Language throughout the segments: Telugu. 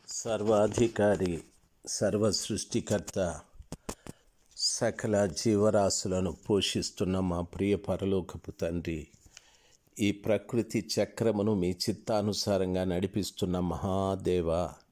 సర్వాధికారి సర్వ సృష్టికర్త సకల జీవరాశులను పోషిస్తున్న మా ప్రియ పరలోకపు తండ్రి ఈ ప్రకృతి చక్రమును మీ చిత్తానుసారంగా నడిపిస్తున్న మహాదేవ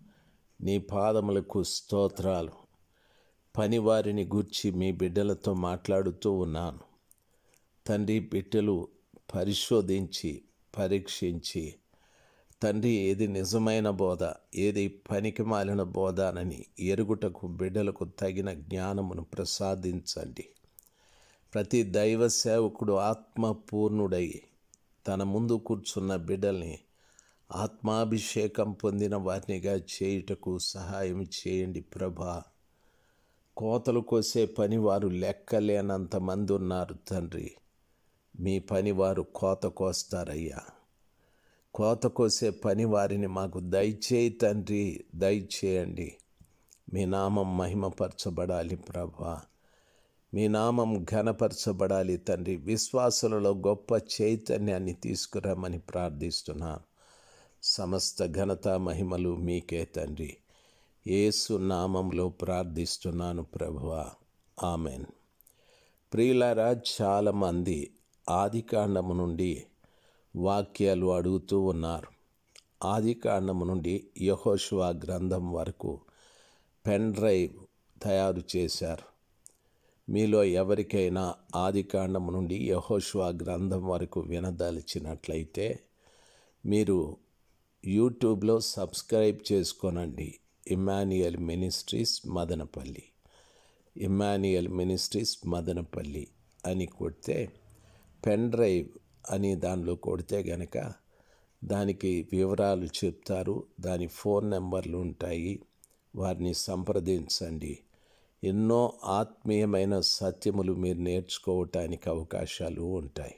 నీ పాదములకు స్తోత్రాలు పనివారిని గూర్చి మీ బిడ్డలతో మాట్లాడుతూ ఉన్నాను తండ్రి బిడ్డలు పరిశోధించి పరీక్షించి తండ్రి ఏది నిజమైన బోధ ఏది పనికి మాలిన బోధనని ఎరుగుటకు బిడ్డలకు తగిన జ్ఞానమును ప్రసాదించండి ప్రతి దైవ సేవకుడు ఆత్మపూర్ణుడై తన ముందు కూర్చున్న బిడ్డల్ని ఆత్మాభిషేకం పొందిన వారినిగా చేయుటకు సహాయం చేయండి ప్రభా కోతలు కోసే పని వారు లెక్కలేనంత మంది ఉన్నారు తండ్రి మీ పని వారు కోత కోస్తారయ్యా కోత కోసే పని వారిని మాకు దయచేయి తండ్రి దయచేయండి మీ నామం మహిమపరచబడాలి ప్రభా మీ నామం ఘనపరచబడాలి తండ్రి విశ్వాసులలో గొప్ప చైతన్యాన్ని తీసుకురమ్మని ప్రార్థిస్తున్నాను సమస్త ఘనత మహిమలు మీకే తండ్రి యేసు నామంలో ప్రార్థిస్తున్నాను ప్రభువా ఆమెన్ ప్రియులారా చాలామంది ఆదికాండము నుండి వాక్యాలు అడుగుతూ ఉన్నారు ఆదికాండము నుండి యహోషువా గ్రంథం వరకు పెన్ డ్రైవ్ తయారు చేశారు మీలో ఎవరికైనా ఆదికాండము నుండి యహోషువా గ్రంథం వరకు వినదలిచినట్లయితే మీరు యూట్యూబ్లో సబ్స్క్రైబ్ చేసుకోనండి Emmanuel ministries Madanapalle Emmanuel ministries Madanapalle అని కొడితే పెన్ డ్రైవ్ అని దానిలో కొడితే గనక దానికి వివరాలు చెప్తారు దాని ఫోన్ నెంబర్లు ఉంటాయి వారిని సంప్రదించండి ఎన్నో ఆత్మీయమైన సత్యములు మీరు నేర్చుకోవటానికి అవకాశాలు ఉంటాయి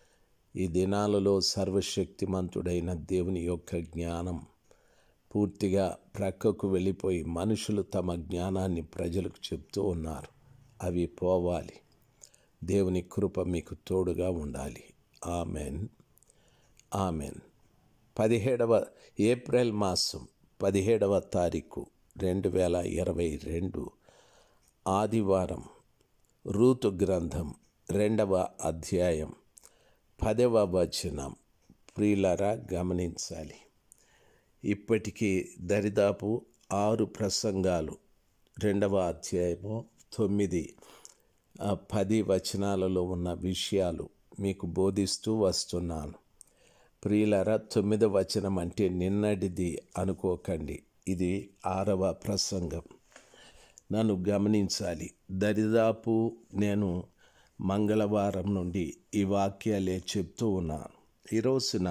ఈ దినాలలో సర్వశక్తిమంతుడైన దేవుని యొక్క జ్ఞానం పూర్తిగా ప్రక్కకు వెళ్ళిపోయి మనుషులు తమ జ్ఞానాన్ని ప్రజలకు చెప్తూ ఉన్నారు అవి పోవాలి దేవుని కృప మీకు తోడుగా ఉండాలి ఆమెన్ ఆమెన్ పదిహేడవ ఏప్రిల్ మాసం పదిహేడవ తారీఖు రెండు వేల ఇరవై రెండు ఆదివారం రూతు గ్రంథం రెండవ అధ్యాయం పదవ వచనం ప్రియులరా గమనించాలి ఇప్పటికీ దరిదాపు ఆరు ప్రసంగాలు రెండవ అధ్యాయము తొమ్మిది ఆ పది వచనాలలో ఉన్న విషయాలు మీకు బోధిస్తూ వస్తున్నాను ప్రియులరా తొమ్మిది వచనం అంటే నిన్నటిది అనుకోకండి ఇది ఆరవ ప్రసంగం నన్ను గమనించాలి దరిదాపు నేను మంగళవారం నుండి ఈ వాక్యాలే చెప్తూ ఉన్నాను ఈ రోజున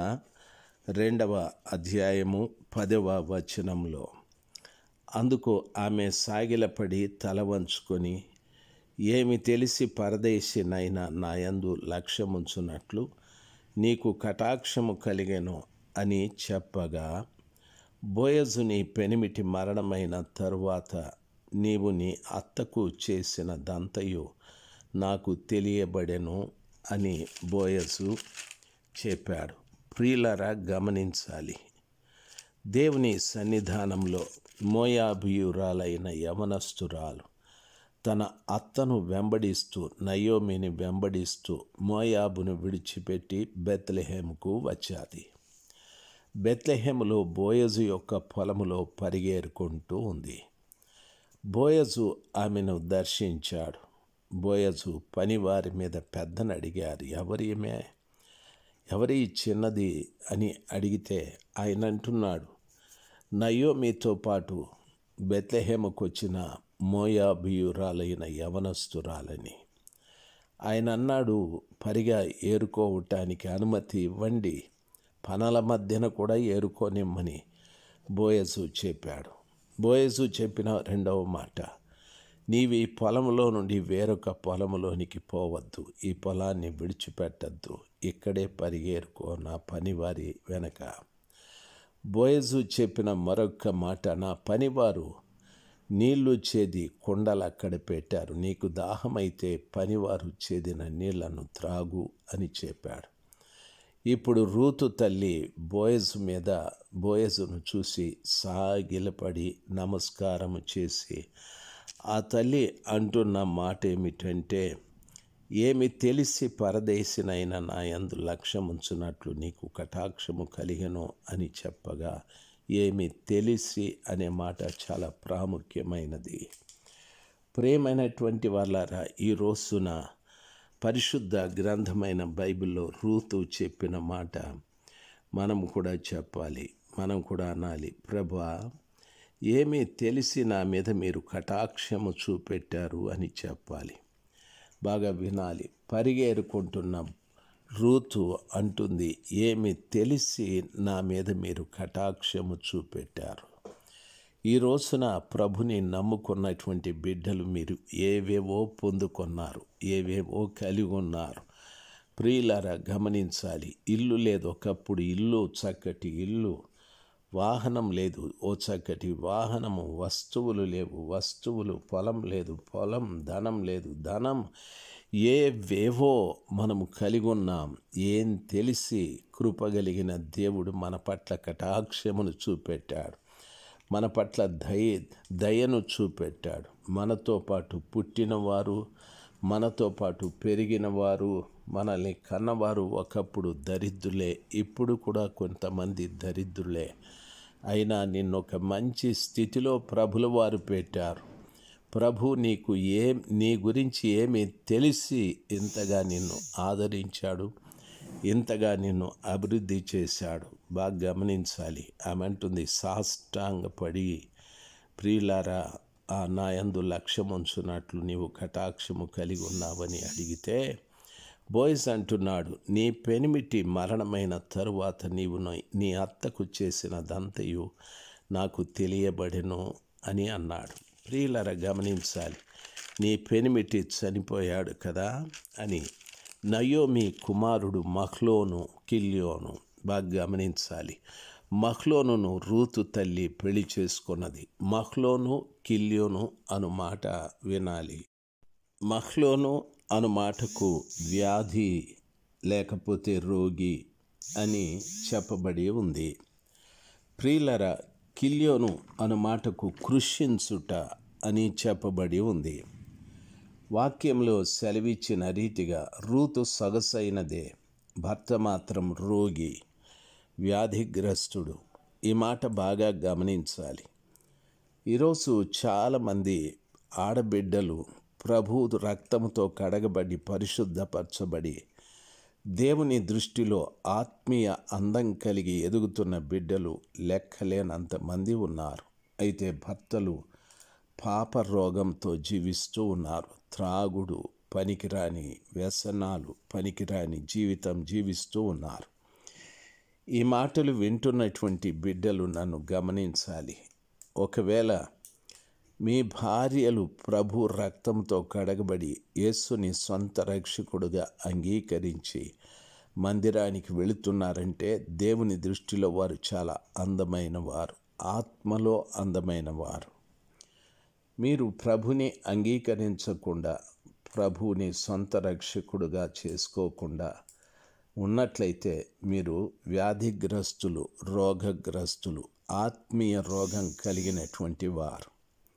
రెండవ అధ్యాయము పదవ వచనంలో అందుకు ఆమె సాగిలపడి తల వంచుకొని ఏమి తెలిసి పరదేశినైనా నాయందు లక్ష్యముంచున్నట్లు నీకు కటాక్షము కలిగెను అని చెప్పగా బోయజు నీ పెనిమిటి మరణమైన తరువాత నీవు నీ అత్తకు చేసిన దంతయు నాకు తెలియబడెను అని బోయజు చెప్పాడు ప్రియులరా గమనించాలి దేవుని సన్నిధానంలో మోయాభియురాలైన యవనస్తురాలు తన అత్తను వెంబడిస్తూ నయోమిని వెంబడిస్తూ మోయాబును విడిచిపెట్టి బెత్లెహేముకు వచ్చాది బెత్లెహేములో బోయజు యొక్క పొలములో పరిగేరుకుంటూ ఉంది బోయజు ఆమెను దర్శించాడు బోయజు పనివారి మీద పెద్దను అడిగారు ఎవరి ఈమె ఎవరి చిన్నది అని అడిగితే ఆయన అంటున్నాడు నయోమితో పాటు బెత్లెహేముకు వచ్చిన మోయాబియురాలైన యవనస్తురాలని ఆయన అన్నాడు పరిగా ఏరుకోవటానికి అనుమతి ఇవ్వండి పనల మధ్యన కూడా ఏరుకోనిమ్మని బోయజు చెప్పాడు బోయజు చెప్పిన రెండవ మాట నీవు ఈ పొలంలో నుండి వేరొక పొలంలోనికి పోవద్దు ఈ పొలాన్ని విడిచిపెట్టద్దు ఇక్కడే పరిగేరుకో నా పనివారి వెనక బోయజు చెప్పిన మరొక మాట నా పనివారు నీళ్లు చేది కుండలు అక్కడ పెట్టారు నీకు దాహమైతే పనివారు చేదిన నీళ్లను త్రాగు అని చెప్పాడు ఇప్పుడు రూతు తల్లి బోయజు మీద బోయజును చూసి సాగిలపడి నమస్కారం చేసి ఆ తల్లి అంటున్న మాట ఏమిటంటే ఏమి తెలిసి పరదేశినైన నా యందు లక్ష్యం ఉంచున్నట్లు నీకు కటాక్షము కలిగను అని చెప్పగా ఏమి తెలిసి అనే మాట చాలా ప్రాముఖ్యమైనది ప్రేమైనటువంటి వాళ్ళారా ఈ రోజున పరిశుద్ధ గ్రంథమైన బైబిల్లో రూతు చెప్పిన మాట మనం కూడా చెప్పాలి మనం కూడా అనాలి ప్రభా ఏమీ తెలిసి నా మీద మీరు కటాక్షము చూపెట్టారు అని చెప్పాలి బాగా వినాలి పరిగేరుకుంటున్న రూతు అంటుంది ఏమి తెలిసి నా మీద మీరు కటాక్షము చూపెట్టారు ఈ రోజున ప్రభుని నమ్ముకున్నటువంటి బిడ్డలు మీరు ఏవేవో పొందుకున్నారు ఏవేవో కలిగి ఉన్నారు ప్రియులారా గమనించాలి ఇల్లు లేదు ఒకప్పుడు ఇల్లు చక్కటి ఇల్లు వాహనం లేదు ఓ చక్కటి వాహనము వస్తువులు లేవు వస్తువులు పొలం లేదు పొలం ధనం లేదు ధనం ఏవేవో మనము కలిగి ఉన్నాం ఏం తెలిసి కృపగలిగిన దేవుడు మన పట్ల కటాక్షమును చూపెట్టాడు మన పట్ల దయ దయను చూపెట్టాడు మనతో పాటు పుట్టినవారు మనతో పాటు పెరిగిన వారు మనల్ని కన్నవారు ఒకప్పుడు దరిద్రులే ఇప్పుడు కూడా కొంతమంది దరిద్రులే అయినా నిన్ను ఒక మంచి స్థితిలో ప్రభుల వారు పెట్టారు ప్రభు నీకు ఏ నీ గురించి ఏమి తెలిసి ఇంతగా నిన్ను ఆదరించాడు ఇంతగా నిన్ను అభివృద్ధి చేశాడు బాగా గమనించాలి ఆమె అంటుంది సాష్టాంగపడి ప్రియులారా ఆ నాయందు లక్ష్యం ఉంచున్నట్లు నీవు కటాక్షము కలిగి ఉన్నావని అడిగితే బోయ్స్ అంటున్నాడు నీ పెనిమిటి మరణమైన తరువాత నీవు నీ- నీ అత్తకు చేసినదంతయు నాకు తెలియబడెను అని అన్నాడు ప్రియులర గమనించాలి నీ పెనిమిటి చనిపోయాడు కదా అని నయోమి కుమారుడు మహ్లోను కిల్యోను బాగా గమనించాలి మహ్లోనును రూతు తల్లి పెళ్లి చేసుకున్నది మహ్లోను కిల్యోను అను మాట వినాలి మహ్లోను అను మాటకు వ్యాధి లేకపోతే రోగి అని చెప్పబడి ఉంది ప్రియులర కిల్యోను అను మాటకు కృషించుట అని చెప్పబడి ఉంది వాక్యంలో సెలవిచ్చిన రీతిగా రూతు సొగసైనదే భర్త మాత్రం రోగి వ్యాధిగ్రస్తుడు ఈ మాట బాగా గమనించాలి ఈరోజు చాలామంది ఆడబిడ్డలు ప్రభు రక్తంతో కడగబడి పరిశుద్ధపరచబడి దేవుని దృష్టిలో ఆత్మీయ అందం కలిగి ఎదుగుతున్న బిడ్డలు లెక్కలేనంత మంది ఉన్నారు అయితే భర్తలు పాప రోగంతో జీవిస్తూ ఉన్నారు త్రాగుడు పనికిరాని వ్యసనాలు పనికిరాని జీవితం జీవిస్తూ ఉన్నారు ఈ మాటలు వింటున్నటువంటి బిడ్డలు నన్ను గమనించాలి ఒకవేళ మీ భార్యలు ప్రభు రక్తంతో కడగబడి యేసుని సొంత రక్షకుడుగా అంగీకరించి మందిరానికి వెళుతున్నారంటే దేవుని దృష్టిలో వారు చాలా అందమైన వారు ఆత్మలో అందమైన వారు మీరు ప్రభుని అంగీకరించకుండా ప్రభుని సొంత రక్షకుడుగా చేసుకోకుండా ఉన్నట్లయితే మీరు వ్యాధిగ్రస్తులు రోగగ్రస్తులు ఆత్మీయ రోగం కలిగినటువంటి వారు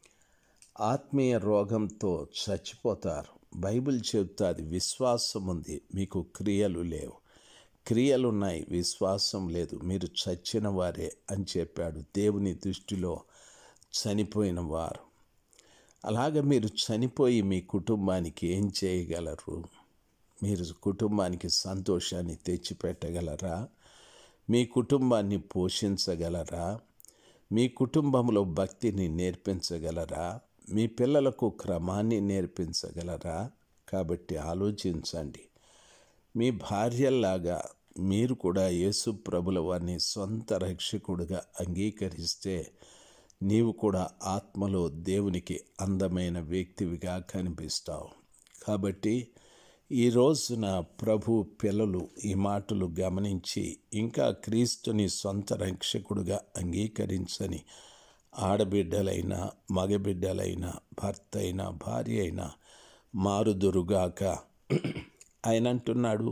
ఆత్మీయ రోగంతో చచ్చిపోతారు బైబిల్ చెబుతుంది విశ్వాసం ఉంది మీకు క్రియలు లేవు క్రియలున్నాయి విశ్వాసం లేదు మీరు చచ్చిన వారే అని చెప్పాడు దేవుని దృష్టిలో చనిపోయిన వారు అలాగ మీరు చనిపోయి మీ కుటుంబానికి ఏం చేయగలరు మీరు కుటుంబానికి సంతోషాన్ని తెచ్చిపెట్టగలరా మీ కుటుంబాన్ని పోషించగలరా మీ కుటుంబంలో భక్తిని నేర్పించగలరా మీ పిల్లలకు క్రమాన్ని నేర్పించగలరా కాబట్టి ఆలోచించండి మీ భార్యల్లాగా మీరు కూడా యేసు ప్రభుల వారిని సొంత రక్షకుడుగా అంగీకరిస్తే నీవు కూడా ఆత్మలో దేవునికి అందమైన వ్యక్తివిగా కనిపిస్తావు కాబట్టి ఈ రోజున ప్రభు పిల్లలు ఈ మాటలు గమనించి ఇంకా క్రీస్తుని సొంత రక్షకుడుగా అంగీకరించని ఆడబిడ్డలైనా మగబిడ్డలైనా భర్త అయినా భార్య అయినా మారుదురుగాక ఆయన అంటున్నాడు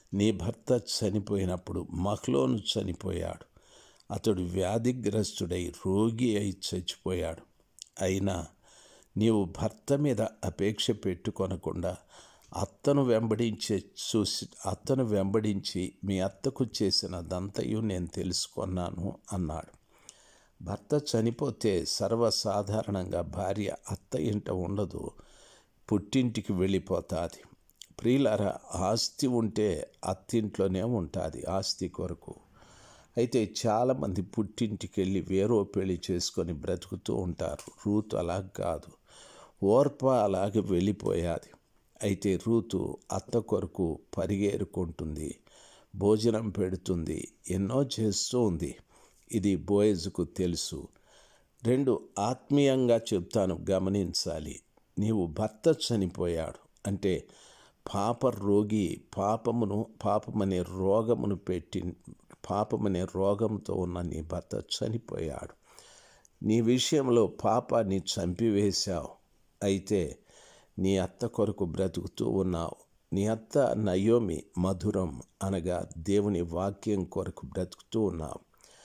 నీ భర్త చనిపోయినప్పుడు మహ్లోను చనిపోయాడు అతడు వ్యాధిగ్రస్తుడై రోగి అయి చచ్చిపోయాడు అయినా నీవు భర్త మీద అపేక్ష పెట్టుకొనకుండా అత్తను వెంబడించే చూసి అత్తను వెంబడించి మీ అత్తకు చేసిన దంతయు నేను తెలుసుకున్నాను అన్నాడు భర్త చనిపోతే సర్వసాధారణంగా భార్య అత్త ఇంట ఉండదు పుట్టింటికి వెళ్ళిపోతుంది ప్రియులరా ఆస్తి ఉంటే అత్తింట్లోనే ఉంటుంది ఆస్తి కొరకు అయితే చాలామంది పుట్టింటికి వెళ్ళి వేరో పెళ్లి చేసుకొని బ్రతుకుతూ ఉంటారు రూతు అలా కాదు ఓర్ప అలాగే వెళ్ళిపోయాది అయితే రూతు అత్త కొరకు పరిగేరుకుంటుంది భోజనం పెడుతుంది ఎన్నో చేస్తూ ఉంది ఇది బోయజుకు తెలుసు రెండు ఆత్మీయంగా చెప్తాను గమనించాలి నీవు భర్త చనిపోయాడు అంటే పాప రోగి పాపమును పాపమనే రోగమును పెట్టి పాపమనే రోగంతో ఉన్న నీ భర్త చనిపోయాడు నీ విషయంలో పాపాన్ని చంపివేశావు అయితే నీ అత్త కొరకు బ్రతుకుతూ ఉన్నావు నీ అత్త నయోమి మధురం అనగా దేవుని వాక్యం కొరకు బ్రతుకుతూ ఉన్నావు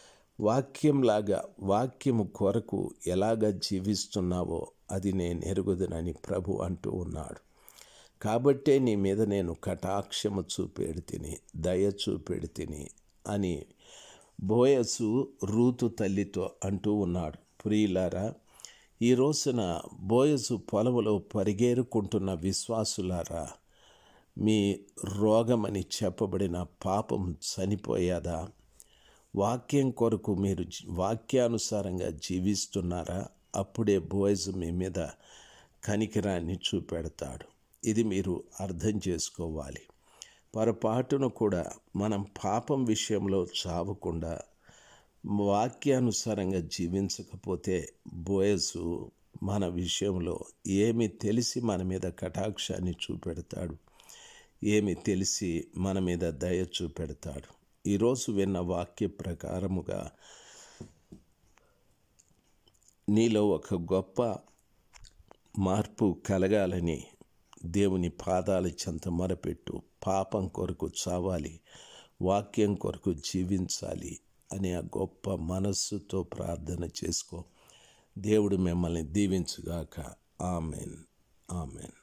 వాక్యంలాగా వాక్యము కొరకు ఎలాగ జీవిస్తున్నావో అది నేను ఎరుగుదనని ప్రభు అంటూ ఉన్నాడు కాబట్టే నీ మీద నేను కటాక్షము చూపేడు తిని దయ చూపేడు తిని అని బోయసు రూతు తల్లితో అంటూ ఉన్నాడు ప్రియులారా ఈ రోజున బోయసు పొలములో పరిగేరుకుంటున్న విశ్వాసులారా మీ రోగమని చెప్పబడిన పాపం చనిపోయాదా వాక్యం కొరకు మీరు జీ- వాక్యానుసారంగా జీవిస్తున్నారా అప్పుడే బోయజ్ మీ మీద కనికిరాన్ని చూపెడతాడు ఇది మీరు అర్థం చేసుకోవాలి పొరపాటును కూడా మనం పాపం విషయంలో చావకుండా వాక్యానుసారంగా జీవించకపోతే బోయసు మన విషయంలో ఏమి తెలిసి మన మీద కటాక్షాన్ని చూపెడతాడు ఏమి తెలిసి మన మీద దయ చూపెడతాడు ఈరోజు విన్న వాక్య ప్రకారముగా నీలో ఒక గొప్ప మార్పు కలగాలని దేవుని పాదాల చెంత మొరపెట్టు పాపం కొరకు చావాలి వాక్యం కొరకు జీవించాలి అనే ఆ గొప్ప మనస్సుతో ప్రార్థన చేసుకో దేవుడు మిమ్మల్ని దీవించుగాక ఆమెన్ ఆమెన్